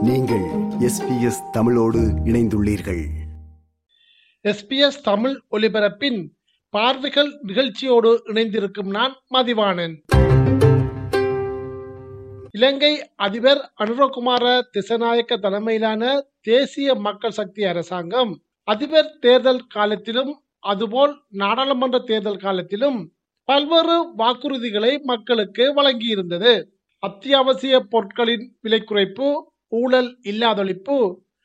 நீங்கள் எஸ்பிஎஸ் தமிழோடு இணைந்துள்ளீர்கள் எஸ்பிஎஸ் தமிழ் ஒலிபரப்பின் பார்வைகள் நிகழ்ச்சியோடு இணைந்திருக்கும் நான் மதிவாணன் இலங்கை அதிபர் அனுரகுமார திசநாயக்க தலைமையிலான தேசிய மக்கள் சக்தி அரசாங்கம் அதிபர் தேர்தல் காலத்திலும் அதுபோல் நாடாளுமன்ற தேர்தல் காலத்திலும் பல்வேறு வாக்குறுதிகளை மக்களுக்கு வழங்கியிருந்தது அத்தியாவசிய பொருட்களின் விலை குறைப்பு ஊழல் இல்லாதொழிப்பு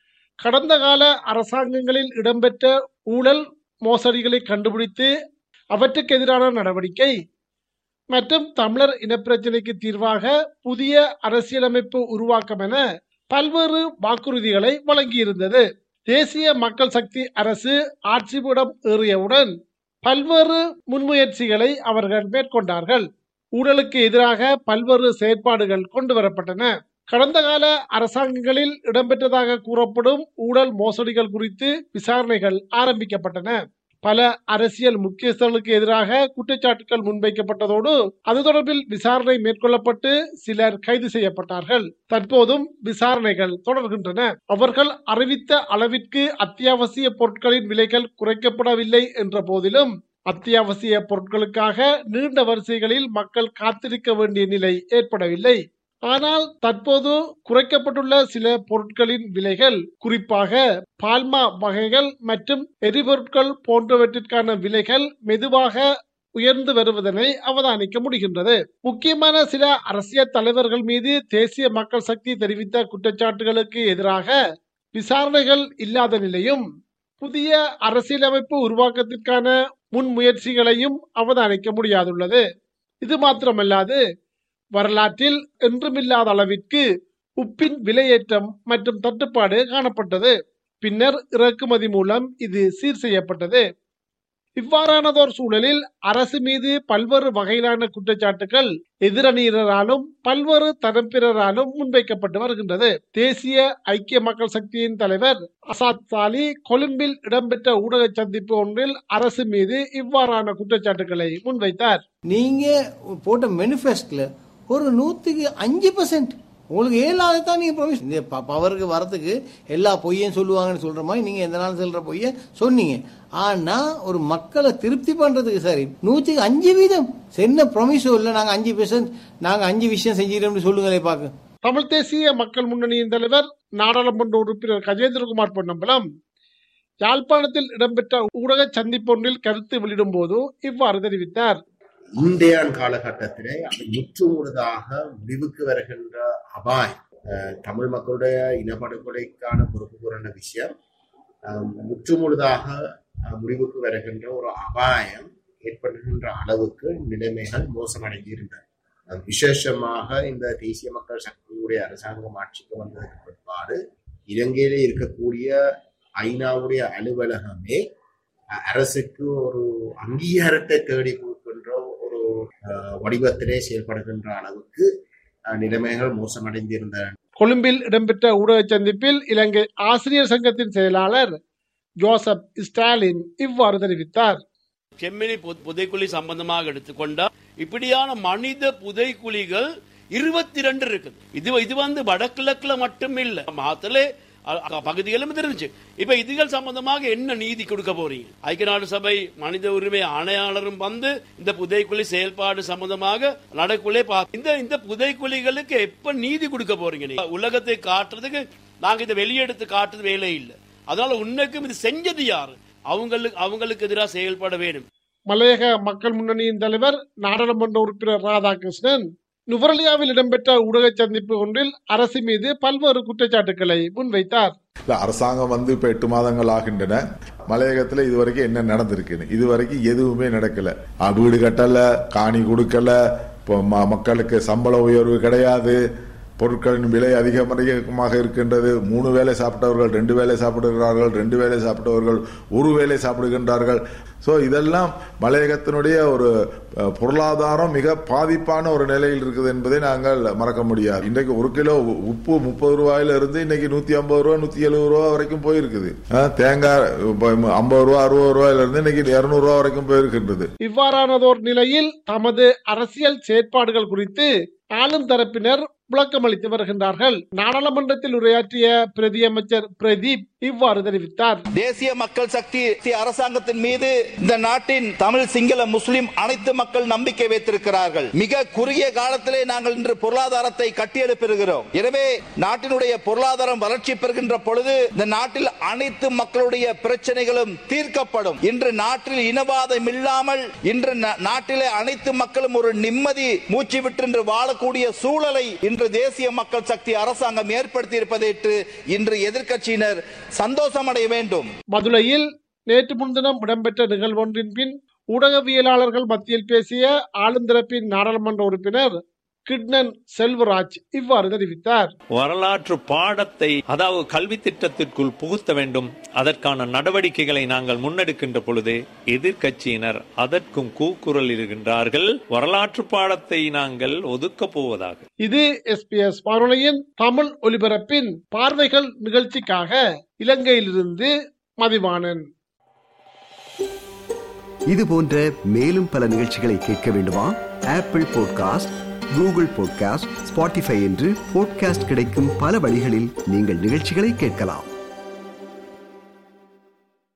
கடந்த கால அரசாங்கங்களில் இடம்பெற்ற ஊழல் மோசடிகளை கண்டுபிடித்து அவற்றுக்கு எதிரான நடவடிக்கை மற்றும் தமிழர் இனப்பிரச்சினைக்கு தீர்வாக புதிய அரசியலமைப்பு உருவாக்கம் என பல்வேறு வாக்குறுதிகளை வழங்கியிருந்தது தேசிய மக்கள் சக்தி அரசு ஆட்சிபீடம் ஏறியவுடன் பல்வேறு முன்முயற்சிகளை அவர்கள் மேற்கொண்டார்கள் ஊழலுக்கு எதிராக பல்வேறு செயற்பாடுகள் கொண்டு வரப்பட்டன கடந்த கால அரசாங்கங்களில் இடம்பெற்றதாக கூறப்படும் ஊழல் மோசடிகள் குறித்து விசாரணைகள் ஆரம்பிக்கப்பட்டன பல அரசியல் முக்கியஸ்தர்களுக்கு எதிராக குற்றச்சாட்டுகள் முன்வைக்கப்பட்டதோடு அது தொடர்பில் விசாரணை மேற்கொள்ளப்பட்டு சிலர் கைது செய்யப்பட்டார்கள் தற்போதும் விசாரணைகள் தொடர்கின்றன அவர்கள் அறிவித்த அளவிற்கு அத்தியாவசிய பொருட்களின் விலைகள் குறைக்கப்படவில்லை என்ற போதிலும் அத்தியாவசிய பொருட்களுக்காக நீண்ட வரிசைகளில் மக்கள் காத்திருக்க வேண்டிய நிலை ஏற்படவில்லை ஆனால் தற்போது குறைக்கப்பட்டுள்ள சில பொருட்களின் விலைகள் குறிப்பாக பால்மா வகைகள் மற்றும் எரிபொருட்கள் போன்றவற்றிற்கான விலைகள் மெதுவாக உயர்ந்து வருவதனை அவதானிக்க முடிகின்றது முக்கியமான சில அரசியல் தலைவர்கள் மீது தேசிய மக்கள் சக்தி தெரிவித்த குற்றச்சாட்டுகளுக்கு எதிராக விசாரணைகள் இல்லாத நிலையும் புதிய அரசியலமைப்பு உருவாக்கத்திற்கான முன்முயற்சிகளையும் அவதானிக்க முடியாதுள்ளது இது மாத்திரமல்லாது வரலாற்றில் என்றுமில்லாத அளவிற்கு உப்பின் விலையேற்றம் மற்றும் தட்டுப்பாடு காணப்பட்டது பின்னர் இறக்குமதி மூலம் இது சீர் செய்யப்பட்டது இவ்வாறானதோர் சூழலில் அரசு மீது பல்வேறு வகையிலான குற்றச்சாட்டுகள் எதிரணியினராலும் பல்வேறு தரப்பினராலும் முன்வைக்கப்பட்டு வருகின்றது தேசிய ஐக்கிய மக்கள் சக்தியின் தலைவர் அசாத் சாலி கொழும்பில் இடம்பெற்ற ஊடக சந்திப்பு ஒன்றில் அரசு மீது இவ்வாறான குற்றச்சாட்டுகளை முன்வைத்தார் நீங்க போட்ட மேனிஃபெஸ்ட்ல ஒரு நூத்துக்கு அஞ்சு பர்சன்ட் உங்களுக்கு ஏழாவது தான் நீங்க ப்ரொமிஸ் இந்த ப- பவருக்கு வரதுக்கு எல்லா பொய்யும் சொல்லுவாங்கன்னு சொல்ற மாதிரி நீங்க எந்த நாள் சொல்ற பொய்ய சொன்னீங்க ஆனா ஒரு மக்களை திருப்தி பண்றதுக்கு சரி நூத்துக்கு அஞ்சு வீதம் என்ன ப்ரொமிஸோ இல்லை நாங்க அஞ்சு பெர்சன்ட் நாங்க அஞ்சு விஷயம் செஞ்சிடோம்னு சொல்லுங்களே பாக்க தமிழ் தேசிய மக்கள் முன்னணியின் தலைவர் நாடாளுமன்ற உறுப்பினர் கஜேந்திரகுமார் பொன்னம்பலம் யாழ்ப்பாணத்தில் இடம்பெற்ற ஊடக சந்திப்பொன்றில் கருத்து வெளியிடும் போது இவ்வாறு தெரிவித்தார் இன்றைய காலகட்டத்திலே அது முற்றுமுழுதாக முடிவுக்கு வருகின்ற அபாயம் அஹ், தமிழ் மக்களுடைய இனப்படுகொலைக்கான பொறுப்பு கூறின விஷயம் அஹ், முற்றுமுழுதாக அஹ், முடிவுக்கு வருகின்ற ஒரு அபாயம் ஏற்படுகின்ற அளவுக்கு நிலைமைகள் மோசமடைந்து இருந்தன அஹ், விசேஷமாக இந்த தேசிய மக்கள் சக்தியுடைய அரசாங்கம் ஆட்சிக்கு வந்ததற்கு பிற்பாடு இலங்கையிலே இருக்கக்கூடிய ஐநாவுடைய அலுவலகமே அஹ், அரசுக்கு ஒரு அங்கீகாரத்தை தேடி கொடுக்கின்ற ஒரு அஹ், வடிவத்திலே செயல்படுகின்ற அளவுக்கு அஹ், நிலைமைகள் மோசமடைந்திருந்தன கொழும்பில் இடம்பெற்ற ஊடக சந்திப்பில் இலங்கை ஆசிரியர் சங்கத்தின் செயலாளர் ஜோசப் ஸ்டாலின் இவ்வாறு தெரிவித்தார் செம்மணி பு- புதைக்குழி சம்பந்தமாக எடுத்துக்கொண்டா இப்படியான மனித புதைக்குழிகள் இருபத்தி ரெண்டு இருக்குது இது இது வந்து வடகிழக்குல மட்டும் இல்ல மாத்தலே அ- அ- பகுதிகளும் இருந்துச்சு இப்ப இதுகள் சம்பந்தமாக என்ன நீதி கொடுக்க போறீங்க ஐக்கிய நாடு சபை மனித உரிமை ஆணையாளரும் வந்து இந்த புதைக்குழி செயல்பாடு சம்பந்தமாக நடக்குள்ளே பா இந்த இந்த புதைக்குழிகளுக்கு எப்ப நீதி கொடுக்க போறீங்க நீங்க உலகத்தை காட்டுறதுக்கு நாங்க இதை வெளியெடுத்து காட்டுறது வேலை இல்லை அதனால உன்னைக்கும் இது செஞ்சது யாரு அவங்களுக்கு அவங்களுக்கு எதிராக செயல்பட வேண்டும் மலையக மக்கள் முன்னணியின் தலைவர் நாடாளுமன்ற உறுப்பினர் ராதாகிருஷ்ணன் நுவரலியாவில் இடம்பெற்ற ஊடக சந்திப்பு ஒன்றில் அரசு மீது பல்வேறு குற்றச்சாட்டுகளை முன்வைத்தார் இல்ல அரசாங்கம் வந்து இப்ப எட்டு மாதங்கள் ஆகின்றன மலையகத்துல இதுவரைக்கும் என்ன நடந்திருக்குன்னு இதுவரைக்கும் எதுவுமே நடக்கல ஆ, வீடு கட்டல காணி கொடுக்கல இப்போ ம- மக்களுக்கு சம்பள உயர்வு கிடையாது பொருட்களின் விலை அதிகம் அதிகமாக இருக்கின்றது மூணு வேளை சாப்பிட்டவர்கள் ரெண்டு வேளை சாப்பிடுகிறார்கள் ரெண்டு வேளை சாப்பிட்டவர்கள் ஒரு வேளை சாப்பிடுகின்றார்கள் ஸோ இதெல்லாம் மலையகத்தினுடைய ஒரு அஹ், பொருளாதாரம் மிக பாதிப்பான ஒரு நிலையில் இருக்குது என்பதை நாங்கள் மறக்க முடியாது இன்றைக்கு ஒரு கிலோ உ- உப்பு முப்பது ரூபாயில இருந்து இன்னைக்கு நூத்தி ஐம்பது ரூபா நூத்தி எழுபது ரூபா வரைக்கும் போயிருக்குது அஹ், தேங்காய் இப்ப ஐம்பது ரூபா அறுபது ரூபாயில இருந்து இன்னைக்கு இருநூறு ரூபா வரைக்கும் போயிருக்கின்றது இவ்வாறானதோர் நிலையில் தமது அரசியல் செயற்பாடுகள் குறித்து ஆளும் தரப்பினர் விளக்கம் அளித்து வருகின்றார்கள் நாடாளுமன்றத்தில் உரையாற்றிய பிரதி அமைச்சர் பிரதீப் இவ்வாறு தெரிவித்தார் தேசிய மக்கள் சக்தி அரசாங்கத்தின் மீது இந்த நாட்டின் தமிழ் சிங்கள முஸ்லிம் அனைத்து மக்கள் நம்பிக்கை வைத்திருக்கிறார்கள் மிக குறுகிய காலத்திலே நாங்கள் இன்று பொருளாதாரத்தை கட்டியெழுப்பிருக்கிறோம் எனவே நாட்டினுடைய பொருளாதாரம் வளர்ச்சி பெறுகின்ற பொழுது இந்த நாட்டில் அனைத்து மக்களுடைய பிரச்சனைகளும் தீர்க்கப்படும் இன்று நாட்டில் இனவாதம் இல்லாமல் இன்று நா- நாட்டிலே அனைத்து மக்களும் ஒரு நிம்மதி மூச்சு விட்டு இன்று வாழக்கூடிய சூழலை இன்று தேசிய மக்கள் சக்தி அரசாங்கம் ஏற்படுத்தி இருப்பதையிட்டு இன்று எதிர்க்கட்சியினர் சந்தோஷமடைய வேண்டும் மதுரையில் நேற்று முன்தினம் இடம்பெற்ற நிகழ்வொன்றின் பின் ஊடகவியலாளர்கள் மத்தியில் பேசிய ஆளுந்தரப்பின் நாடாளுமன்ற உறுப்பினர் கிட்னன் செல்வராஜ் இவ்வாறு தெரிவித்தார் வரலாற்று பாடத்தை அதாவது கல்வி திட்டத்திற்குள் புகுத்த வேண்டும் அதற்கான நடவடிக்கைகளை நாங்கள் முன்னெடுக்கின்ற பொழுது எதிர்க்கட்சியினர் அதற்கும் கூக்குரல் இருக்கின்றார்கள் வரலாற்று பாடத்தை நாங்கள் ஒதுக்கப் போவதாக இது எஸ்பிஎஸ் வானொலியின் தமிழ் ஒலிபரப்பின் பார்வைகள் நிகழ்ச்சிக்காக இலங்கையிலிருந்து மதிவாணன் இது போன்ற மேலும் பல நிகழ்ச்சிகளை கேட்க வேண்டுமா Apple podcast Google podcast Spotify என்று பாட்காஸ்ட் கிடைக்கும் பல வழிகளில் நீங்கள் நிகழ்ச்சிகளை கேட்கலாம்